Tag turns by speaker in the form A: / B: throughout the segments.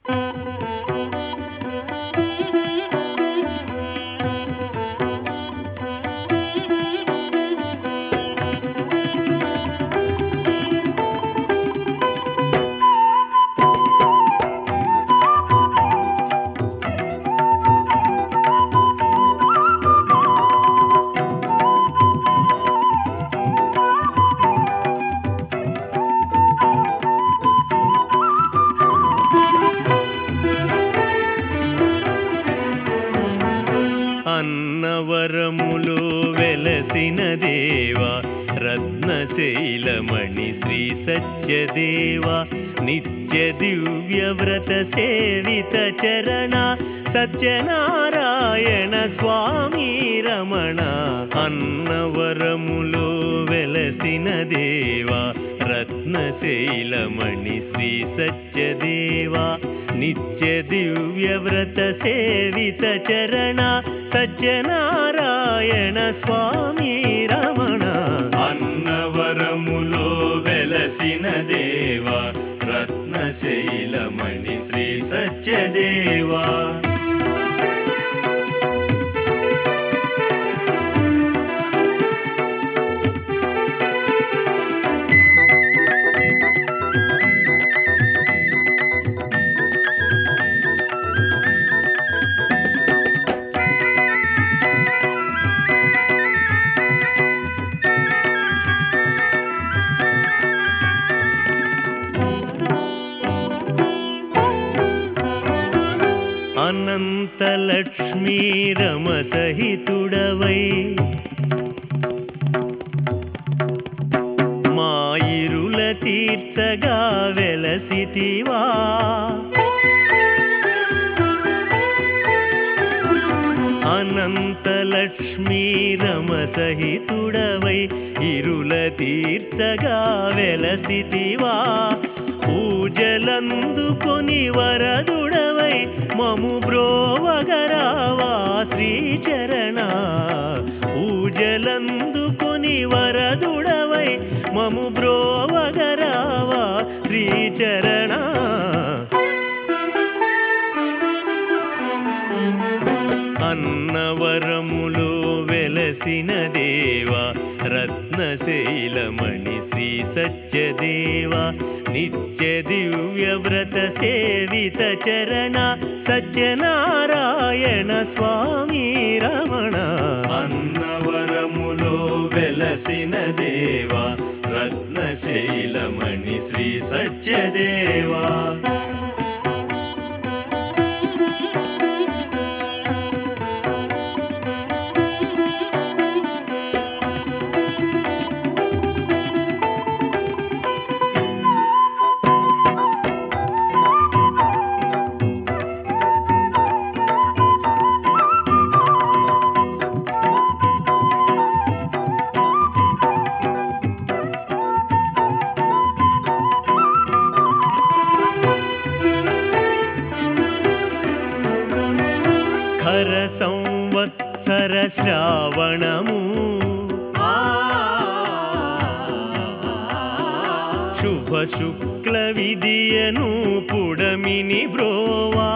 A: అన్నవరములో వెలసిన దేవా రత్నశైలమణి శ్రీ సత్యదేవా నిత్య దివ్య వ్రత సేవిత చరణ సత్యనారాయణ స్వామి రమణ అన్నవరములో వెలసిన దేవా రత్నశైలమణి శ్రీ సత్యదేవా నిత్య దివ్య వ్రత సేవిత చరణ సత్యనారాయణ స్వామి రమణ అన్నవరములో వెలసిన దేవా రత్నశైలమణి శ్రీ సత్యదేవా అనంతలక్ష్మీ రమసహితుడవై మాయిరుల తీర్చగా వెలసితివా అనంతలక్ష్మీ రమసహితుడవై ఇరుల తీర్చగా వెలసితివా పూజలందుకొని వరదుడవై మము బ్రోవగరావా శ్రీచరణ పూజలందుకొని వరదుడవై మము బ్రోవగరావా శ్రీచరణ అన్నవరములో వెలసిన దేవా రత్నశైలమణి శ్రీ సత్యదేవా నిత్య దివ్య వ్రత సేవిత చరణ సత్యనారాయణ స్వామి రమణ అన్నవరములో వెలసిన దేవా రత్నశైలమణి శ్రీ సత్యదేవా హర సంవత్సర శ్రావణము శుభ శుక్ల విదియను పుడమిని బ్రోవా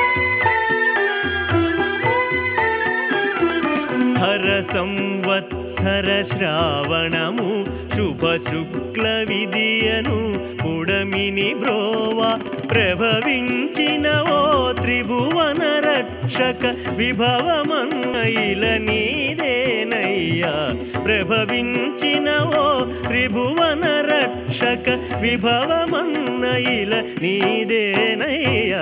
A: హర సంవత్సర శ్రావణము శుభ శుక్ల విదియను పుడమిని బ్రోవా ప్రభవించిన ఓ త్రిభువన రక్షక విభవమన్నైల నీదేనయ్యా ప్రభవించిన ఓ త్రిభువన రక్షక విభవమన్నైల నీదేనయ్యా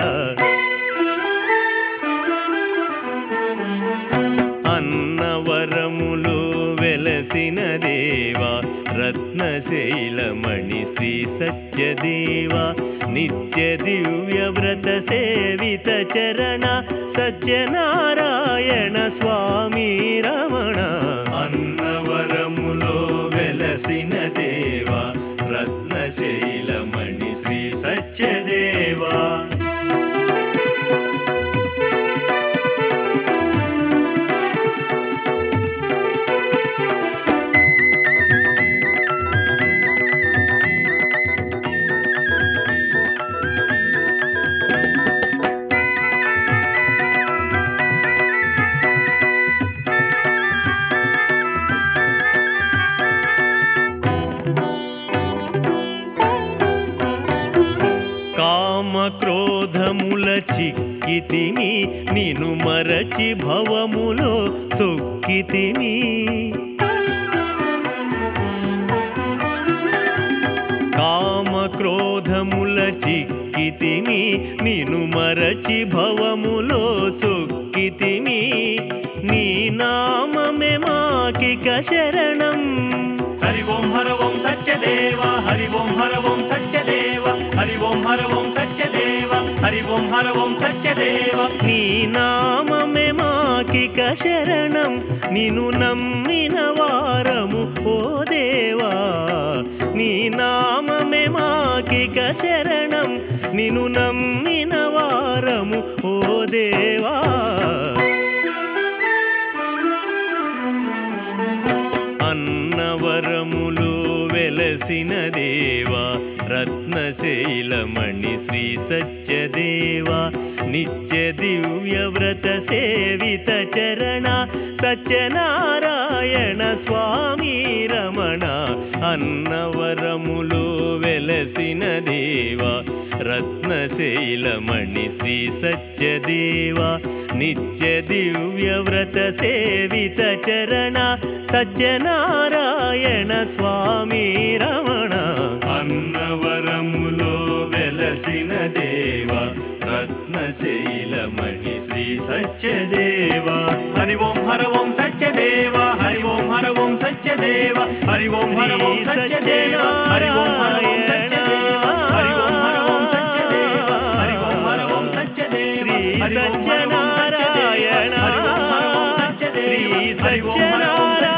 A: అన్నవరములో వెలసిన దేవా రత్నశైలమణి శ్రీ సత్యదేవా నిత్య దివ్య వ్రత సేవిత చరణ సత్యనారాయణ స్వామి రమణ అన్నవరములో వెలసిన దేవా రత్నశైలమణి శ్రీ సత్యదేవా కామక్రోధముల చిక్కితిని నిను మరచి భవములో తొక్కితిని కామక్రోధముల చిక్కితిని నిను మరచి భవములో తొక్కితిని నీ నామమే మాకిక శరణం
B: హరి ఓం హర ఓం సత్యదేవ హరి ఓం హర ఓం సత్యదేవ హరి ఓం హర ఓం సత్యదేవ హరి ఓం హర ఓం సత్యదేవ
A: నీ నామమే మాకిక శరణం నిను నమ్మిన వారము ఓ దేవా నీ నామమే మాకిక శరణం నిను నమ్మిన వారము ఓ దేవా అన్నవరములు వెలసిన దేవా రత్నశైలమణి శ్రీ సత్యదేవా నిత్య దివ్య వ్రత సేవిత చరణ సత్యనారాయణ స్వామి రమణ అన్నవరములు వెలసిన దేవా రత్నశైలమణి శ్రీ సత్యదేవా నిత్య దివ్య వ్రత సేవిత చరణ సత్యనారాయణ స్వామి రమణ
B: అన్నవరములో వెలసిన దేవ రత్నశైలమణి శ్రీ సత్యదేవ హరి ఓం హర ఓం సత్యదేవ హరి ఓం హర ఓం సత్యదేవ హరి ఓం హర ఓం సత్యదేవ హరి ఓం హర ఓం సత్యదేవ హరి ఓం హర ఓం సత్యదేవ హరి ఓం హర ఓం సత్యదేవ హరి ఓం హర ఓం సత్యదేవ హరి ఓం హర ఓం సత్యదేవ హరి ఓం హర ఓం సత్యదేవ